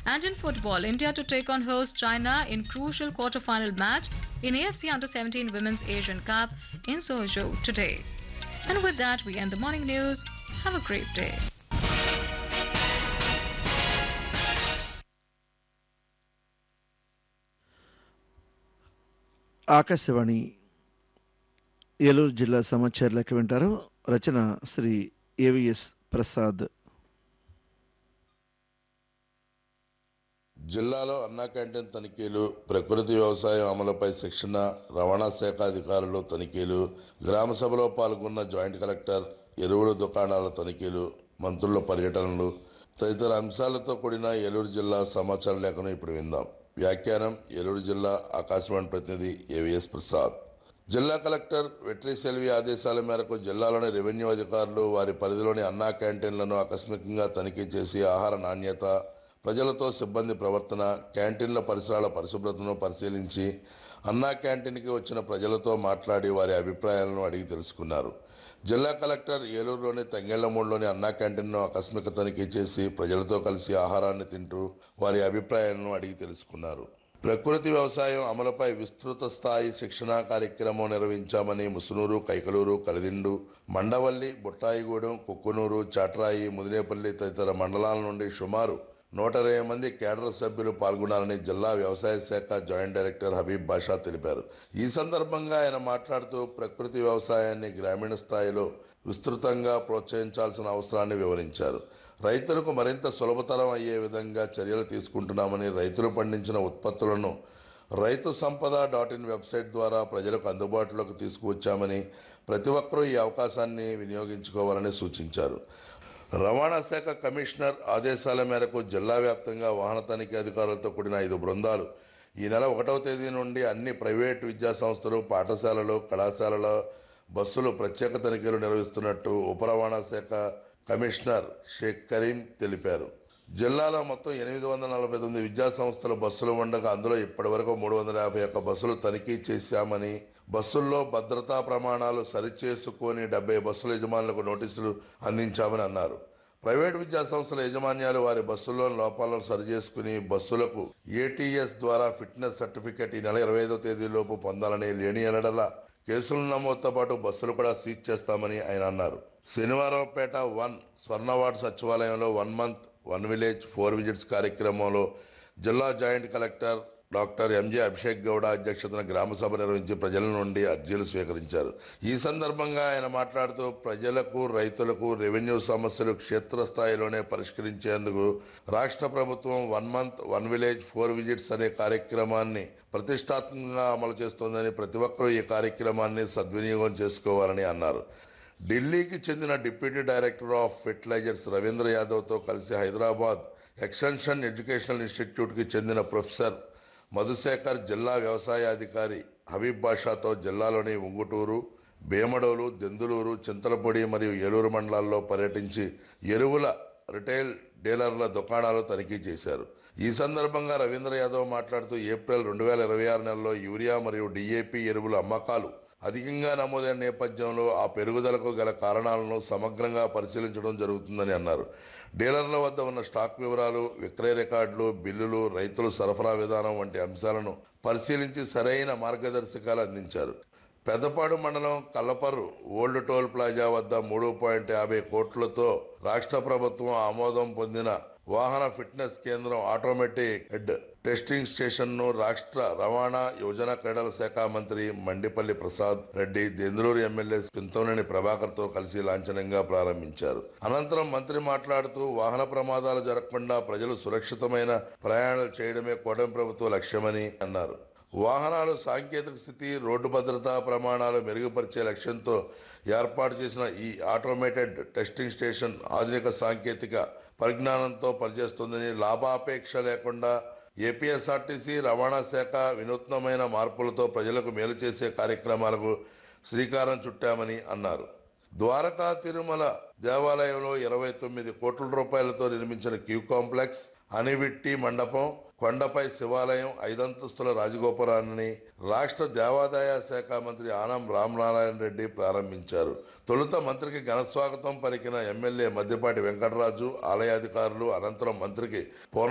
And in football, India to take on host China in crucial quarter-final match in AFC Under-17 Women's Asian Cup in Suzhou today. And with that, we end the morning news. Have a great day. Akashvani Eluru జిల్లా సమాచారాలకు వింటారు రచన Shri AVS Prasad జిల్లాలో అన్నా canteen తనిఖీలు ప్రకృతి వ్యవసాయం అమలుపై శిక్షణ రవాణా శాఖ అధికారులు తనిఖీలు గ్రామ సభలో పాల్గొన్న జాయింట్ కలెక్టర్ ఎరువుల దుకాణాల తనిఖీలు మంత్రుల పర్యటనలు తదితర అంశాలతో కూడిన ఏలూరు జిల్లా సమాచార లేఖను ఇప్పుడు విందాం వ్యాఖ్యానం ఏలూరు జిల్లా ఆకాశవాణి ప్రతినిధి ఏవిఎస్ ప్రసాద్ జిల్లా కలెక్టర్ వెట్రి సెల్వి ఆదేశాల మేరకు జిల్లాలోని రెవెన్యూ అధికారులు వారి పరిధిలోని అన్నా క్యాంటీన్లను ఆకస్మికంగా తనిఖీ చేసి ఆహార నాణ్యత ప్రజలతో సిబ్బంది ప్రవర్తన క్యాంటీన్ల పరిసరాల పరిశుభ్రతను పరిశీలించి అన్నా క్యాంటీన్కి వచ్చిన ప్రజలతో మాట్లాడి వారి అభిప్రాయాలను అడిగి తెలుసుకున్నారు జిల్లా కలెక్టర్ ఏలూరులోని తంగెళ్లమూడులోని అన్నా క్యాంటీన్ను ఆకస్మిక తనిఖీ చేసి ప్రజలతో కలిసి ఆహారాన్ని తింటూ వారి అభిప్రాయాలను అడిగి తెలుసుకున్నారు ప్రకృతి వ్యవసాయం అమలుపై విస్తృత స్థాయి శిక్షణా కార్యక్రమం నిర్వహించామని ముసునూరు కైకలూరు కలిదిండు మండవల్లి బుట్టాయిగూడెం కుక్కునూరు చాట్రాయి ముదినేపల్లి తదితర మండలాల నుండి సుమారు నూట ఇరవై మంది కేడర్ సభ్యులు పాల్గొన్నారని జిల్లా వ్యవసాయ శాఖ జాయింట్ డైరెక్టర్ హబీబ్ బాషా తెలిపారు ఈ సందర్భంగా ఆయన మాట్లాడుతూ ప్రకృతి వ్యవసాయాన్ని గ్రామీణ స్థాయిలో విస్తృతంగా ప్రోత్సహించాల్సిన అవసరాన్ని వివరించారు రైతులకు మరింత సులభతరం అయ్యే విధంగా చర్యలు తీసుకుంటున్నామని రైతులు పండించిన ఉత్పత్తులను రైతు సంపద డాట్ ఇన్ వెబ్సైట్ ద్వారా ప్రజలకు అందుబాటులోకి తీసుకువచ్చామని ప్రతి ఒక్కరూ ఈ అవకాశాన్ని వినియోగించుకోవాలని సూచించారు రవాణా శాఖ కమిషనర్ ఆదేశాల మేరకు జిల్లా వ్యాప్తంగా వాహన తనిఖీ అధికారులతో కూడిన ఐదు బృందాలు ఈ నెల ఒకటవ తేదీ నుండి అన్ని ప్రైవేటు విద్యా సంస్థలు పాఠశాలలు కళాశాలల బస్సులు ప్రత్యేక తనిఖీలు నిర్వహిస్తున్నట్టు ఉప రవాణా శాఖ కమిషనర్ షేక్ కరీం తెలిపారు జిల్లాలో మొత్తం ఎనిమిది వందల నలభై తొమ్మిది విద్యా సంస్థల బస్సులు ఉండగా అందులో ఇప్పటి వరకు మూడు వందల యాభై ఒక్క బస్సులు తనిఖీ చేశామని బస్సుల్లో భద్రతా ప్రమాణాలు సరిచేసుకొని డెబ్బై బస్సుల యజమానులకు నోటీసులు అందించామని అన్నారు ప్రైవేట్ విద్యా సంస్థల యాజమాన్యాలు వారి బస్సుల్లోని లోపాలను సరిచేసుకుని బస్సులకు ఏటీఎస్ ద్వారా ఫిట్నెస్ సర్టిఫికెట్ ఈ నెల ఇరవై ఐదో తేదీలోపు పొందాలని లేని ఎనడల కేసుల నమోదుతో పాటు బస్సులు కూడా సీజ్ చేస్తామని ఆయన అన్నారు శనివారంపేట వన్ స్వర్ణవార్డ్ సచివాలయంలో one month one village four visits కార్యక్రమంలో జిల్లా joint collector doctor M J Abhishek Gowda అధ్యక్షతన గ్రామ సభ నిర్వహించి ప్రజల నుండి అర్జీలు స్వీకరించారు ఈ సందర్భంగా ఆయన మాట్లాడుతూ ప్రజలకు రైతులకు రెవెన్యూ సమస్యలు క్షేత్రస్థాయిలోనే పరిష్కరించేందుకు రాష్ట్ర ప్రభుత్వం one month one village four visits అనే కార్యక్రమాన్ని ప్రతిష్టాత్మకంగా అమలు చేస్తోందని ప్రతి ఒక్కరూ ఈ కార్యక్రమాన్ని సద్వినియోగం చేసుకోవాలని అన్నారు ఢిల్లీకి చెందిన deputy director of fertilizers Ravindra యాదవ్తో కలిసి హైదరాబాద్ ఎక్స్టెన్షన్ ఎడ్యుకేషనల్ ఇన్స్టిట్యూట్కి చెందిన ప్రొఫెసర్ మధుశేఖర్ జిల్లా వ్యవసాయ అధికారి హబీబ్ బాషాతో జిల్లాలోని ఉంగుటూరు భీమడోలు దెందులూరు చింతలపొడి మరియు ఏలూరు మండలాల్లో పర్యటించి ఎరువుల రిటైల్ డీలర్ల దుకాణాలు తనిఖీ చేశారు ఈ సందర్భంగా రవీంద్ర యాదవ్ మాట్లాడుతూ ఏప్రిల్ రెండు వేల ఇరవై ఆరు నెలలో యూరియా మరియు డిఏపి ఎరువుల అమ్మకాలు అధికంగా నమోదైన నేపథ్యంలో ఆ పెరుగుదలకు గల కారణాలను సమగ్రంగా పరిశీలించడం జరుగుతుందని అన్నారు డీలర్ల వద్ద ఉన్న స్టాక్ వివరాలు విక్రయ రికార్డులు బిల్లులు రైతుల సరఫరా విధానం వంటి అంశాలను పరిశీలించి సరైన మార్గదర్శకాలు అందించారు పెద్దపాడు మండలం కల్లపర్రు ఓల్డ్ టోల్ ప్లాజా వద్ద మూడు పాయింట్ యాభై కోట్లతో రాష్ట్ర ప్రభుత్వం ఆమోదం పొందిన వాహన ఫిట్నెస్ కేంద్రం ఆటోమేటిక్ హెడ్ టెస్టింగ్ స్టేషన్ ను రాష్ట్ర రవాణా యువజన క్రీడల శాఖ మంత్రి మండిపల్లి ప్రసాద్ రెడ్డి దెందులూరు ఎమ్మెల్యే చింతవనేని ప్రభాకర్ తో కలిసి లాంఛనంగా ప్రారంభించారు అనంతరం మంత్రి మాట్లాడుతూ వాహన ప్రమాదాలు జరగకుండా ప్రజలు సురక్షితమైన ప్రయాణాలు చేయడమే కూటమి ప్రభుత్వ లక్ష్యమని అన్నారు వాహనాలు సాంకేతిక స్థితి రోడ్డు భద్రతా ప్రమాణాలు మెరుగుపరిచే లక్ష్యంతో ఏర్పాటు చేసిన ఈ ఆటోమేటెడ్ టెస్టింగ్ స్టేషన్ ఆధునిక సాంకేతిక పరిజ్ఞానంతో పనిచేస్తుందని లాభాపేక్ష లేకుండా ఏపీఎస్ఆర్టీసీ రవాణా శాఖ వినూత్నమైన మార్పులతో ప్రజలకు మేలు చేసే కార్యక్రమాలకు శ్రీకారం చుట్టామని అన్నారు ద్వారకా తిరుమల దేవాలయంలో ఇరవై తొమ్మిది కోట్ల రూపాయలతో నిర్మించిన క్యూ కాంప్లెక్స్ అనివిట్టి మండపం కొండపై శివాలయం ఐదంతస్తుల రాజగోపురాన్ని రాష్ట్ర దేవాదాయ శాఖ మంత్రి ఆనం రామనారాయణ రెడ్డి ప్రారంభించారు తొలుత మంత్రికి ఘనస్వాగతం పలికిన ఎమ్మెల్యే మద్దిపాటి వెంకటరాజు ఆలయాధికారులు అనంతరం మంత్రికి పూర్ణ